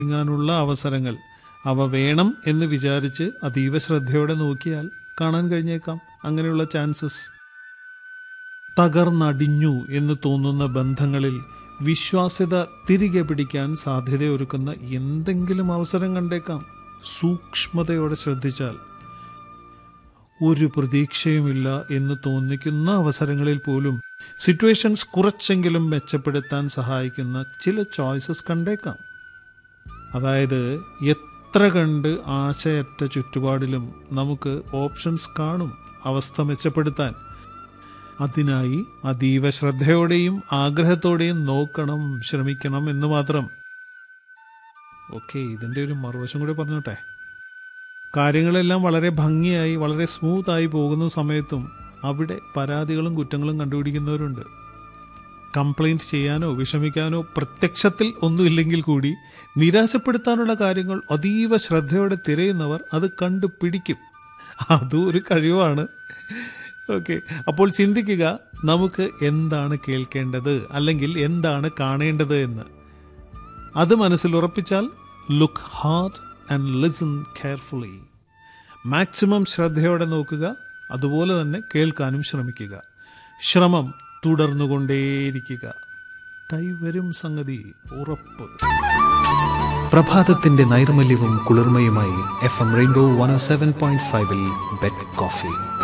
നീങ്ങാനുള്ള അവസരങ്ങൾ അവ വേണം എന്ന് വിചാരിച്ച് അതീവ ശ്രദ്ധയോടെ നോക്കിയാൽ കാണാൻ കഴിഞ്ഞേക്കാം അങ്ങനെയുള്ള ചാൻസസ് തകർന്നടിഞ്ഞു എന്ന് തോന്നുന്ന ബന്ധങ്ങളിൽ വിശ്വാസ്യത തിരികെ പിടിക്കാൻ സാധ്യതയൊരുക്കുന്ന എന്തെങ്കിലും അവസരം കണ്ടേക്കാം സൂക്ഷ്മതയോടെ ശ്രദ്ധിച്ചാൽ ഒരു പ്രതീക്ഷയുമില്ല എന്ന് തോന്നിക്കുന്ന അവസരങ്ങളിൽ പോലും സിറ്റുവേഷൻസ് കുറച്ചെങ്കിലും മെച്ചപ്പെടുത്താൻ സഹായിക്കുന്ന ചില ചോയ്സസ് കണ്ടേക്കാം അതായത് എത്ര കണ്ട് ആശയറ്റ ചുറ്റുപാടിലും നമുക്ക് ഓപ്ഷൻസ് കാണും അവസ്ഥ മെച്ചപ്പെടുത്താൻ അതിനായി അതീവ ശ്രദ്ധയോടെയും ആഗ്രഹത്തോടെയും നോക്കണം ശ്രമിക്കണം എന്ന് മാത്രം ഓക്കെ ഇതിൻ്റെ ഒരു മറുവശം കൂടി പറഞ്ഞോട്ടെ കാര്യങ്ങളെല്ലാം വളരെ ഭംഗിയായി വളരെ സ്മൂത്തായി പോകുന്ന സമയത്തും അവിടെ പരാതികളും കുറ്റങ്ങളും കണ്ടുപിടിക്കുന്നവരുണ്ട് കംപ്ലൈൻറ്റ് ചെയ്യാനോ വിഷമിക്കാനോ പ്രത്യക്ഷത്തിൽ ഒന്നുമില്ലെങ്കിൽ കൂടി നിരാശപ്പെടുത്താനുള്ള കാര്യങ്ങൾ അതീവ ശ്രദ്ധയോടെ തിരയുന്നവർ അത് കണ്ടുപിടിക്കും അതും ഒരു കഴിവാണ് ഓക്കെ അപ്പോൾ ചിന്തിക്കുക നമുക്ക് എന്താണ് കേൾക്കേണ്ടത് അല്ലെങ്കിൽ എന്താണ് കാണേണ്ടത് എന്ന് അത് മനസ്സിൽ ഉറപ്പിച്ചാൽ look hard and listen carefully maximum ശ്രദ്ധയോടെ നോക്കുക അതുപോലെ തന്നെ കേൾക്കാനും ശ്രമിക്കുക ശ്രമം തുടർന്നുകൊണ്ടേയിരിക്കുക കൈവരും സംഗതി ഉറപ്പ് പ്രഭാതത്തിന്റെ നൈർമല്യവും കുളിർമയുമായി F M rainbow one seven point ഫൈവിൽ ബെഡ് കോഫി